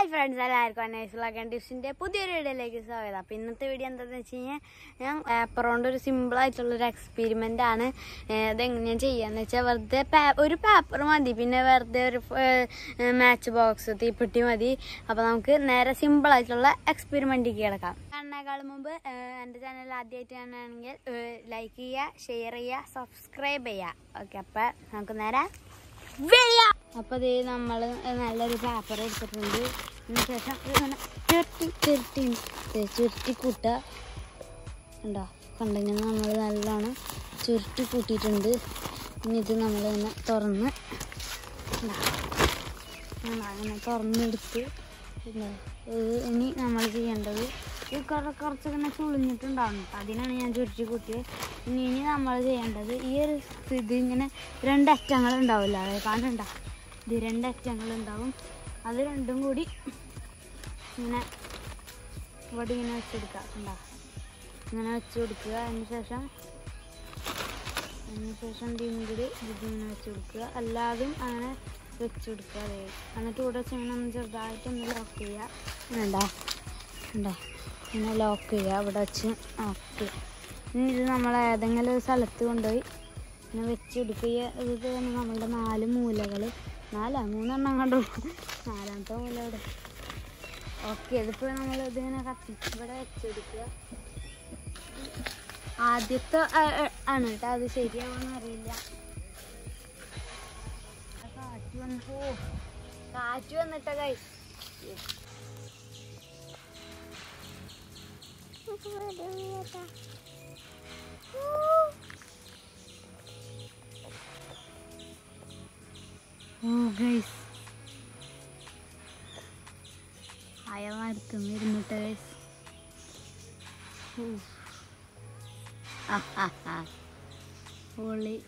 Hi friends എല്ലാവർക്കും അനൈസുള്ള കണ്ടീഷൻ്റെ പുതിയൊരു വീഡിയോയിലേക്ക് സ്വാഗതം അപ്പോൾ ഇന്നത്തെ വീഡിയോ എന്താണെന്ന് വെച്ച് കഴിഞ്ഞാൽ ഞാൻ പേപ്പർ കൊണ്ട് ഒരു സിമ്പിൾ ആയിട്ടുള്ളൊരു എക്സ്പെരിമെൻ്റ് ആണ് അതെങ്ങനെയാണ് ചെയ്യാന്ന് വെച്ചാൽ വെറുതെ പേ- ഒരു പേപ്പർ മതി പിന്നെ വെറുതെ ഒരു മാച്ച് ബോക്സ് തീപ്പെട്ടി മതി അപ്പോൾ നമുക്ക് നേരെ സിമ്പിൾ ആയിട്ടുള്ള എക്സ്പെരിമെൻറ്റിലേക്ക് കിടക്കാം കാണുന്നേക്കാൾ മുമ്പ് ഏഹ്, എൻ്റെ ചാനൽ ആദ്യമായിട്ട് കാണുകയാണെങ്കിൽ ലൈക്ക് ചെയ്യുക ഷെയർ ചെയ്യുക സബ്സ്ക്രൈബ് ചെയ്യുക ഓക്കെ അപ്പോൾ നമുക്ക് നേരെ വീഡിയോ അപ്പോൾ ഇത് നമ്മൾ നല്ലൊരു പേപ്പർ എടുത്തിട്ടുണ്ട് അതിന് ശേഷം ഇങ്ങനെ ചുരുട്ടി ചുരുട്ടി ദേ ചുരുട്ടി കൂട്ടുക ഉണ്ടോ കണ്ടെങ്കിൽ നമ്മൾ നല്ലോണം ചുരുട്ടി കൂട്ടിയിട്ടുണ്ട് ഇനി ഇത് നമ്മളിങ്ങനെ തുറന്ന് ഇതാ. ഇങ്ങനെ അങ്ങനെ തുറന്നെടുത്ത് ഇതാ. ഇത് ഇനി നമ്മൾ ചെയ്യേണ്ടത് ഇത് കുറ കുറച്ചിങ്ങനെ ചുളിഞ്ഞിട്ടുണ്ടാവും ട്ടോ. അതിനാണ് ഞാൻ ചുരുട്ടി കൂട്ടിയത് ഇനി ഇനി നമ്മൾ ചെയ്യേണ്ടത് ഈ ഒരു ഇത് ഇങ്ങനെ രണ്ടറ്റങ്ങൾ ഉണ്ടാവില്ല അത് കാണണ്ട ഇത് രണ്ടറ്റങ്ങൾ ഉണ്ടാവും അത് രണ്ടും കൂടി ഇങ്ങനെ ഇവിടെ ഇങ്ങനെ വെച്ചെടുക്കുക ഉണ്ടാ ഇങ്ങനെ വെച്ച് കൊടുക്കുക അതിന് ശേഷം അതിന് ശേഷം ഇതിനും കൂടി ഇതിങ്ങനെ വെച്ച് കൊടുക്കുക എല്ലാതും അങ്ങനെ വെച്ച് കൊടുക്കുക അതെ എന്നിട്ട് ഇവിടെ വെച്ച് ഇങ്ങനെ ഒന്ന് ചെറുതായിട്ട് ഒന്ന് ലോക്ക് ചെയ്യുക ഉണ്ടോ ഉണ്ടോ ഇങ്ങനെ ലോക്ക് ചെയ്യുക ഇവിടെ വെച്ച് ഓക്കെ ഇനി ഇത് നമ്മൾ ഏതെങ്കിലും ഒരു സ്ഥലത്ത് കൊണ്ടുപോയി ഇങ്ങനെ വെച്ച് കൊടുക്കുക ഇത് നമ്മളുടെ നാല് മൂലകൾ നാലാ മൂന്നെണ്ണം കണ്ടുള്ളൂ നാലാമത്തെ മൂല ഇവിടെ ഓക്കെ ഇതിപ്പോൾ നമ്മൾ ഇതിങ്ങനെ കത്തി ഇവിടെ വെച്ച് കൊടുക്കുക ആദ്യത്തെ ആ, ആ, ആണ് കേട്ടോ അത് ശരിയാവുമെന്ന് അറിയില്ല കാറ്റ് വന്നു ഓ കാറ്റ് വന്നിട്ട കൈ ഓ ഗൈസ് അയാളടുത്തും ഇരുന്നിട്ട് ഗൈസ് പൊളി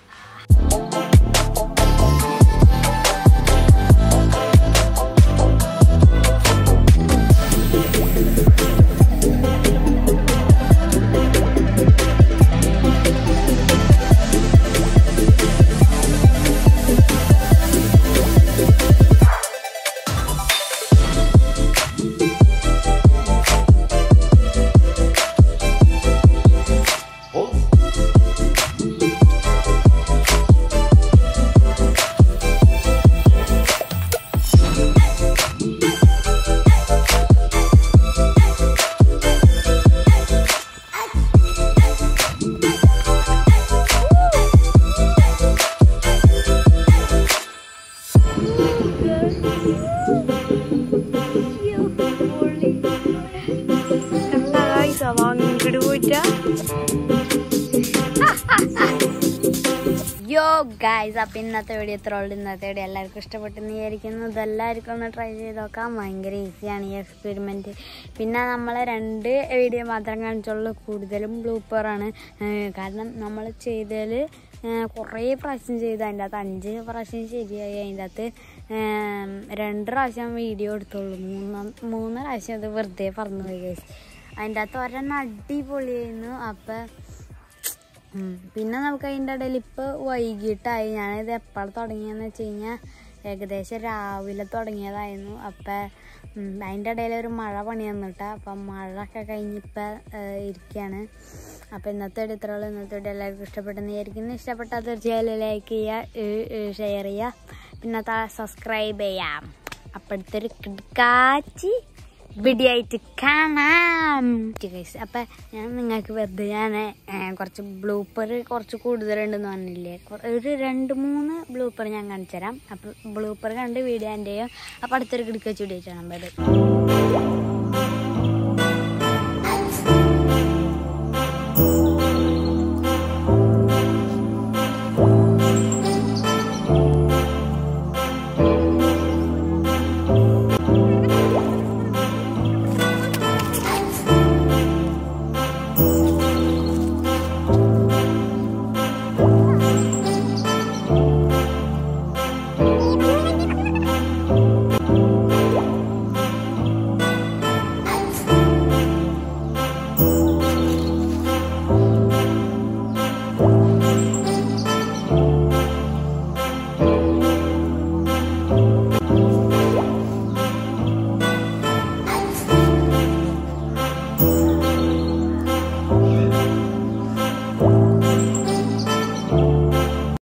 യോ ഗൈസ് അപ്പം ഇന്നത്തെ വീഡിയോ ഇത്ര ഉള്ളൂ ഇന്നത്തെ വീഡിയോ എല്ലാവർക്കും ഇഷ്ടപ്പെട്ടെന്ന് വിചാരിക്കുന്നു ഇതെല്ലാവർക്കും ഒന്ന് ട്രൈ ചെയ്ത് നോക്കാം ഭയങ്കര ഈസിയാണ് ഈ എക്സ്പെരിമെൻറ്റ് പിന്നെ നമ്മൾ രണ്ട് വീഡിയോ മാത്രം കാണിച്ചുള്ളൂ കൂടുതലും ബ്ലൂപ്പറാണ് കാരണം നമ്മൾ ചെയ്തതിൽ കുറേ പ്രാവശ്യം ചെയ്ത് അതിൻ്റെ അകത്ത് അഞ്ച് പ്രാവശ്യം ശരിയായി അതിൻ്റെ അകത്ത് ഏം, രണ്ട് പ്രാവശ്യം വീഡിയോ എടുത്തുള്ളൂ മൂന്നാം മൂന്ന് പ്രാവശ്യം അത് വെറുതെ പറഞ്ഞു പോയി ഗൈസ് അതിൻ്റെ അകത്ത് ഒരെണ്ണം അടിപൊളിയായിരുന്നു അപ്പം ഉം. പിന്നെ നമുക്ക് അതിൻ്റെ ഇടയിൽ ഇപ്പോൾ വൈകിട്ടായി ഞാനിത് എപ്പോഴും തുടങ്ങിയെന്ന് വെച്ച് കഴിഞ്ഞാൽ ഏകദേശം രാവിലെ തുടങ്ങിയതായിരുന്നു അപ്പം അതിൻ്റെ ഇടയിൽ ഒരു മഴ പണി വന്നിട്ടാ അപ്പം മഴ ഒക്കെ കഴിഞ്ഞിപ്പോൾ ഇരിക്കുകയാണ് അപ്പോൾ ഇന്നത്തെ വീഡിയോ ഇത്രയുള്ളൂ ഇന്നത്തെ വീഡിയോ എല്ലാവർക്കും ഇഷ്ടപ്പെട്ടെന്ന് വിചാരിക്കുന്നു ഇഷ്ടപ്പെട്ടാൽ തീർച്ചയായും ലൈക്ക് ചെയ്യുക ഷെയർ ചെയ്യുക പിന്നെ സബ്സ്ക്രൈബ് ചെയ്യാം അപ്പോഴത്തെ കാച്ചി വീഡിയോ കാണാം ഗൈസ് അപ്പം ഞാൻ നിങ്ങൾക്ക് വെറുതെ ഞാൻ കുറച്ച് ബ്ലൂപ്പർ കുറച്ച് കൂടുതലുണ്ടെന്ന് പറഞ്ഞില്ലേ കൊ- ഒരു രണ്ട് മൂന്ന് ബ്ലൂപ്പർ ഞാൻ കാണിച്ചു തരാം അപ്പം ബ്ലൂപ്പർ കണ്ട് വീഡിയോ എൻ്റെ ചെയ്യും അപ്പം അടുത്തൊരു കിടക്ക ചുടി വെച്ചാൽ ബൈ